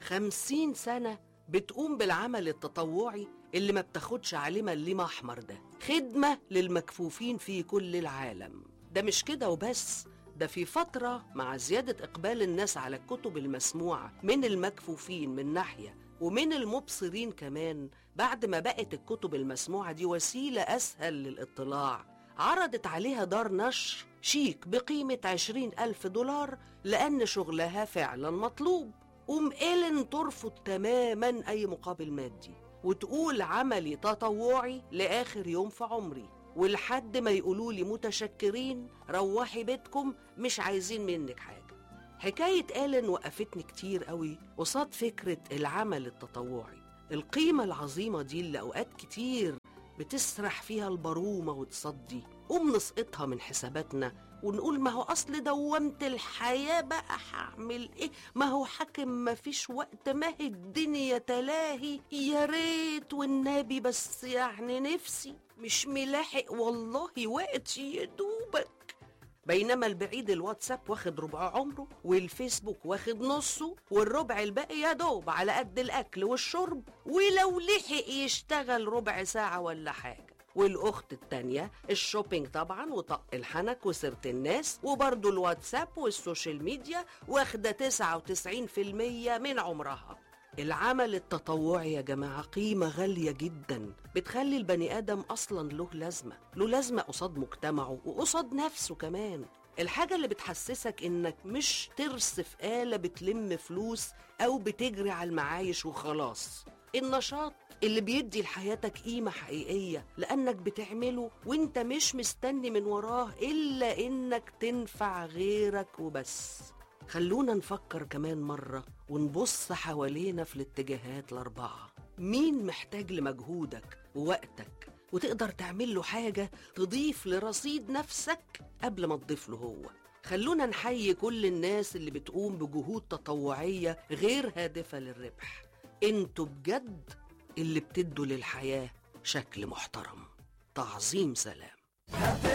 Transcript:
خمسين سنة بتقوم بالعمل التطوعي اللي ما بتاخدش عليه مليم أحمر ده خدمة للمكفوفين في كل العالم ده مش كده وبس ده في فترة مع زيادة إقبال الناس على الكتب المسموعة من المكفوفين من ناحية ومن المبصرين كمان بعد ما بقت الكتب المسموعة دي وسيلة أسهل للاطلاع عرضت عليها دار نشر شيك بقيمة عشرين ألف دولار لأن شغلها فعلا مطلوب أم إيلين ترفض تماما أي مقابل مادي وتقول عملي تطوعي لآخر يوم في عمري ولحد ما يقولوا لي متشكرين روحي بيتكم مش عايزين منك حاجة حكاية إيلين وقفتني كتير قوي قصاد فكرة العمل التطوعي القيمة العظيمة دي اللي أوقات كتير بتسرح فيها البرومة وتصدي قوم نسقطها من حساباتنا ونقول ما هو أصل دومت الحياة بقى هعمل إيه ما هو حاكم ما فيش وقت ما هي الدنيا تلاهي يا ريت والنبي بس يعني نفسي مش ملاحق والله وقت يا دوبك بينما البعيد الواتساب واخد ربع عمره والفيسبوك واخد نصه والربع الباقي يا دوب على قد الاكل والشرب ولو لحق يشتغل ربع ساعه ولا حاجه والاخت التانية الشوبينج طبعا وطق الحنك وسيرة الناس وبرضه الواتساب والسوشيال ميديا واخدة 99% من عمرها العمل التطوعي يا جماعة قيمة غالية جدا بتخلي البني آدم أصلا له لازمة له لازمة قصاد مجتمعه وقصاد نفسه كمان الحاجة اللي بتحسسك إنك مش ترس في آلة بتلم فلوس أو بتجري على المعايش وخلاص النشاط اللي بيدي لحياتك قيمة حقيقية لأنك بتعمله وانت مش مستني من وراه إلا إنك تنفع غيرك وبس خلونا نفكر كمان مرة ونبص حوالينا في الاتجاهات الأربعة مين محتاج لمجهودك ووقتك وتقدر تعمل له حاجة تضيف لرصيد نفسك قبل ما تضيف له هو خلونا نحيي كل الناس اللي بتقوم بجهود تطوعية غير هادفة للربح انتوا بجد اللي بتدوا للحياة شكل محترم تعظيم سلام